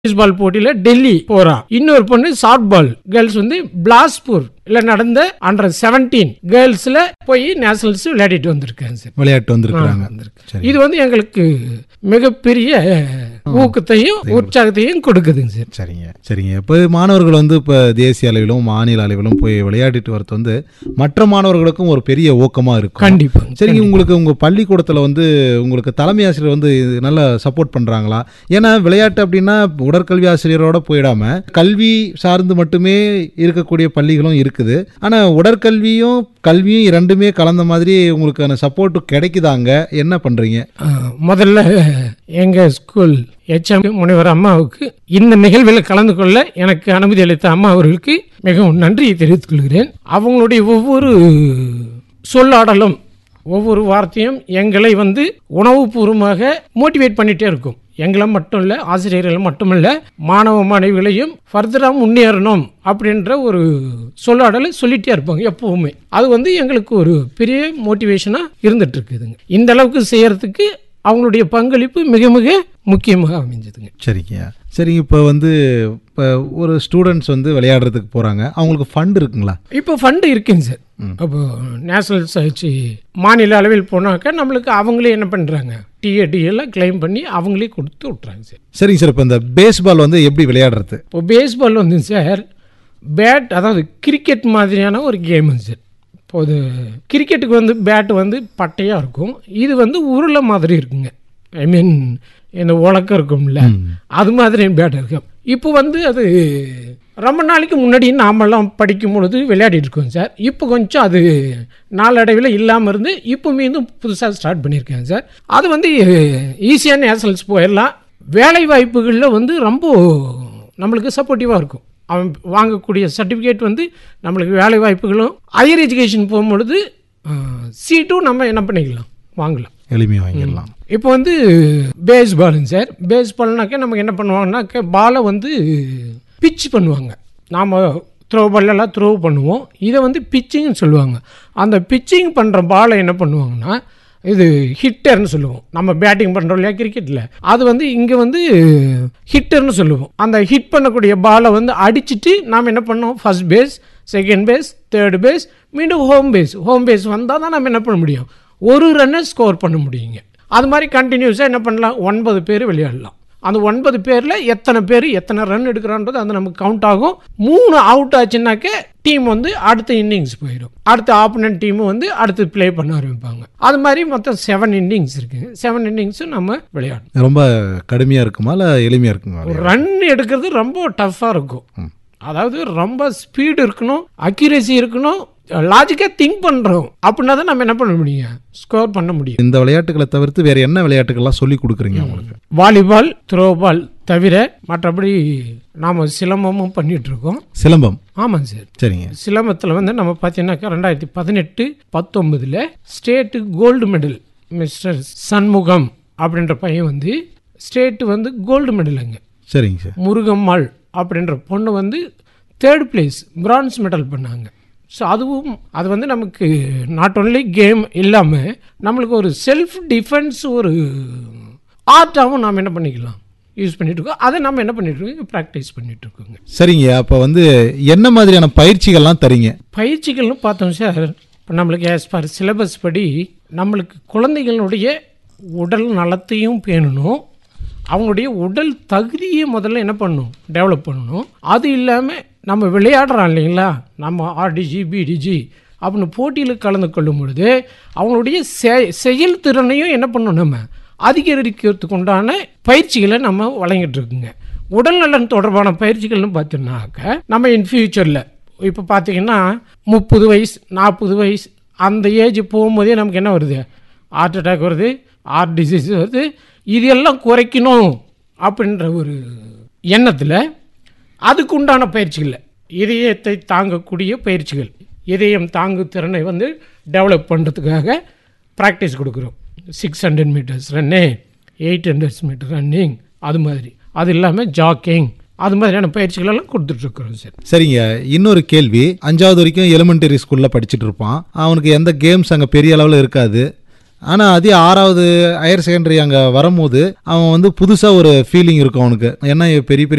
பால் போட்டியில டெல்லி போறா இன்னொரு பொண்ணு ஷார்ட் பால் கேர்ள்ஸ் வந்து பிலாஸ்பூர் இல்ல நடந்த அண்டர் செவன்டீன் கேர்ள்ஸ்ல போய் நேஷனல்ஸ் விளையாடிட்டு வந்திருக்காங்க சார் விளையாட்டு வந்திருக்கிறாங்க சரி இது வந்து எங்களுக்கு மிகப்பெரிய ஊக்கத்தையும் உற்சாகத்தையும் கொடுக்குதுங்க சார் சரிங்க சரிங்க இப்போ மாணவர்கள் வந்து இப்போ தேசிய அளவிலும் மாநில அளவிலும் போய் விளையாடிட்டு வரது வந்து மற்ற மாணவர்களுக்கும் ஒரு பெரிய ஊக்கமாக இருக்கும் கண்டிப்பா சரிங்க உங்களுக்கு உங்கள் பள்ளிக்கூடத்தில் வந்து உங்களுக்கு தலைமை ஆசிரியர் வந்து இது நல்லா சப்போர்ட் பண்ணுறாங்களா ஏன்னா விளையாட்டு அப்படின்னா உடற்கல்வி ஆசிரியரோட போயிடாம கல்வி சார்ந்து மட்டுமே இருக்கக்கூடிய பள்ளிகளும் இருக்குது ஆனால் உடற்கல்வியும் கல்வியும் இரண்டுமே கலந்த மாதிரி உங்களுக்கான சப்போர்ட் கிடைக்குதாங்க என்ன பண்ணுறீங்க ஆ, முதல்ல எங்க ஸ்கூல் எச்எம் முனைவர் அம்மாவுக்கு இந்த நிகழ்வில் கலந்து கொள்ள எனக்கு அனுமதி அளித்த அம்மா அவர்களுக்கு மிகவும் நன்றியை தெரிவித்துக் கொள்கிறேன் அவங்களுடைய ஒவ்வொரு சொல்லாடலும் ஒவ்வொரு வார்த்தையும் எங்களை வந்து உணவுபூர்வமாக மோட்டிவேட் பண்ணிட்டே இருக்கும் எங்களை மட்டும் இல்லை ஆசிரியர்களை மட்டுமல்ல மாணவ மாணவிகளையும் ஃபர்தராக முன்னேறணும் அப்படின்ற ஒரு சொல்லாடலை சொல்லிட்டே இருப்பாங்க எப்பவுமே அது வந்து எங்களுக்கு ஒரு பெரிய மோட்டிவேஷனாக இருந்துட்டு இருக்குதுங்க இந்த அளவுக்கு செய்யறதுக்கு அவங்களுடைய பங்களிப்பு மிக மிக முக்கியமாக அமைஞ்சதுங்க சரிங்க சரிங்க இப்போ வந்து இப்போ ஒரு ஸ்டூடெண்ட்ஸ் வந்து விளையாடுறதுக்கு போகிறாங்க அவங்களுக்கு ஃபண்ட் இருக்குங்களா இப்போ ஃபண்டு இருக்குங்க சார் அப்போ நேஷனல் சர்ச் மாநில அளவில் போனாக்கா நம்மளுக்கு அவங்களே என்ன பண்ணுறாங்க டிஏடி எல்லாம் கிளைம் பண்ணி அவங்களே கொடுத்து விட்றாங்க சார் சரிங்க சார் இப்போ இந்த பேஸ்பால் வந்து எப்படி விளையாடுறது இப்போ பேஸ்பால் வந்து சார் பேட் அதாவது கிரிக்கெட் மாதிரியான ஒரு கேமுங்க சார் இப்போது கிரிக்கெட்டுக்கு வந்து பேட் வந்து பட்டையாக இருக்கும் இது வந்து உருளை மாதிரி இருக்குங்க ஐ மீன் இந்த உலக்கம் இருக்கும்ல அது மாதிரி பேட் இருக்கும் இப்போ வந்து அது ரொம்ப நாளைக்கு முன்னாடி நாமெல்லாம் படிக்கும் பொழுது விளையாடிட்டு இருக்கோம் சார் இப்போ கொஞ்சம் அது நாளடைவில் இல்லாமல் இருந்து இப்போ மீண்டும் புதுசாக ஸ்டார்ட் பண்ணியிருக்கேன் சார் அது வந்து ஈஸியாக நேஷனல்ஸ் போயிடலாம் வேலை வாய்ப்புகளில் வந்து ரொம்ப நம்மளுக்கு சப்போர்ட்டிவாக இருக்கும் அவன் வாங்கக்கூடிய சர்டிஃபிகேட் வந்து நம்மளுக்கு வேலை வாய்ப்புகளும் ஹையர் எஜுகேஷன் போகும்பொழுது சீட்டும் நம்ம என்ன பண்ணிக்கலாம் வாங்கலாம் எளிமையாக வாங்கிடலாம் இப்போ வந்து பேஸ் பாலுங்க சார் பேஸ் பால்னாக்கா நமக்கு என்ன பண்ணுவாங்கன்னாக்கா பாலை வந்து பிச் பண்ணுவாங்க நாம் த்ரோ பால்லாம் த்ரோ பண்ணுவோம் இதை வந்து பிச்சிங்னு சொல்லுவாங்க அந்த பிச்சிங் பண்ணுற பாலை என்ன பண்ணுவாங்கன்னா இது ஹிட்டர்னு சொல்லுவோம் நம்ம பேட்டிங் பண்ணுறோம் இல்லையா கிரிக்கெட்டில் அது வந்து இங்கே வந்து ஹிட்டர்னு சொல்லுவோம் அந்த ஹிட் பண்ணக்கூடிய பாலை வந்து அடிச்சிட்டு நாம் என்ன பண்ணோம் first base second base third base மீண்டும் ஹோம் பேஸ் ஹோம் பேஸ் வந்தால் தான் நம்ம என்ன பண்ண முடியும் ஒரு ரன்னை ஸ்கோர் பண்ண முடியுங்க அது மாதிரி கண்டினியூஸாக என்ன பண்ணலாம் ஒன்பது பேர் விளையாடலாம் அந்த ஒன்பது பேரில் எத்தனை பேர் எத்தனை ரன் எடுக்கிறான்றது அது நமக்கு கவுண்ட் ஆகும் மூணு அவுட் ஆச்சுன்னாக்க டீம் வந்து அடுத்த இன்னிங்ஸ் போயிடும் அடுத்த ஆப்போனன்ட் டீமும் வந்து அடுத்து ப்ளே பண்ண ஆரம்பிப்பாங்க அது மாதிரி மொத்தம் செவன் இன்னிங்ஸ் இருக்குங்க செவன் இன்னிங்ஸும் நம்ம விளையாடணும் ரொம்ப கடுமையாக இருக்குமா இல்லை எளிமையாக இருக்குங்களா ரன் எடுக்கிறது ரொம்ப டஃப்பாக இருக்கும் அதாவது ரொம்ப ஸ்பீடு இருக்கணும் அக்யூரேசி இருக்கணும் லாஜிக்காக திங்க் பண்ணுறோம் அப்படின்னா தான் நம்ம என்ன பண்ண முடியும் ஸ்கோர் பண்ண முடியும் இந்த விளையாட்டுகளை தவிர்த்து வேற என்ன விளையாட்டுகள்லாம் சொல்லி கொடுக்குறீங்க அவங்களுக்கு வாலிபால் த்ரோபால் தவிர மற்றபடி நாம் சிலம்பமும் பண்ணிட்டு இருக்கோம் சிலம்பம் ஆமாங்க சார் சரிங்க சிலம்பத்தில் வந்து நம்ம பார்த்தீங்கன்னாக்கா ரெண்டாயிரத்தி பதினெட்டு பத்தொன்பதில் state gold medal mister Shanmugam அப்படின்ற பையன் வந்து ஸ்டேட்டு வந்து கோல்டு மெடலுங்க சரிங்க சார் முருகம்மாள் அப்படின்ற பொண்ணு வந்து தேர்ட் பிளேஸ் பிரான்ஸ் மெடல் பண்ணாங்க ஸோ அதுவும் அது வந்து நமக்கு நாட் ஒன்லி கேம் இல்லாமல் நம்மளுக்கு ஒரு செல்ஃப் டிஃபென்ஸ் ஒரு ஆர்ட்டாகவும் நாம் என்ன பண்ணிக்கலாம் யூஸ் பண்ணிட்டு இருக்கோம் அதை நம்ம என்ன பண்ணிட்டு இருக்கோம் ப்ராக்டிஸ் பண்ணிட்டு இருக்கோங்க சரிங்க அப்போ வந்து என்ன மாதிரியான பயிற்சிகள்லாம் தரீங்க பயிற்சிகள்னு பார்த்தோம் சார் இப்போ நம்மளுக்கு ஆஸ் பர் சிலபஸ் படி நம்மளுக்கு குழந்தைகளுடைய உடல் நலத்தையும் பேணணும் அவங்களுடைய உடல் தகுதியை முதல்ல என்ன பண்ணணும் டெவலப் பண்ணணும் அது இல்லாமல் நம்ம விளையாடுறோம் இல்லைங்களா நம்ம ஆர்டிஜி பிடிஜி அப்படின்னு போட்டியில் கலந்து கொள்ளும் பொழுது அவங்களுடைய செ- செயல்திறனையும் என்ன பண்ணணும் நம்ம அதிகரிக்கிறதுக்கு உண்டான பயிற்சிகளை நம்ம வழங்கிட்டு இருக்குங்க உடல் நலன் தொடர்பான பயிற்சிகள்னு பார்த்தோம்னாக்க நம்ம இன் ஃபியூச்சரில் இப்போ பார்த்தீங்கன்னா முப்பது வயசு நாற்பது வயசு அந்த ஏஜ் போகும்போதே நமக்கு என்ன வருது ஹார்ட் அட்டாக் வருது ஹார்ட் டிசீஸ் வருது இது எல்லாம் குறைக்கணும் அப்படின்ற ஒரு எண்ணத்தில் அதுக்கு உண்டான பயிற்சிகள் இதயத்தை தாங்கக்கூடிய பயிற்சிகள் இதயம் தாங்கு திறனை வந்து டெவலப் பண்ணுறதுக்காக ப்ராக்டிஸ் கொடுக்குறோம் six hundred metres run eight hundred metre running அது மாதிரி அது இல்லாமல் ஜாக்கிங் அது மாதிரியான பயிற்சிகள் எல்லாம் கொடுத்துட்ருக்குறோம் சார் சரிங்க இன்னொரு கேள்வி அஞ்சாவது வரைக்கும் எலிமெண்டரி ஸ்கூலில் படிச்சுட்டு இருப்பான் அவனுக்கு எந்த கேம்ஸ் அங்கே பெரிய அளவில் இருக்காது ஆனால் அதே ஆறாவது ஹையர் செகண்டரி அங்கே வரும்போது அவன் வந்து புதுசாக ஒரு ஃபீலிங் இருக்கும் அவனுக்கு ஏன்னா பெரிய பெரிய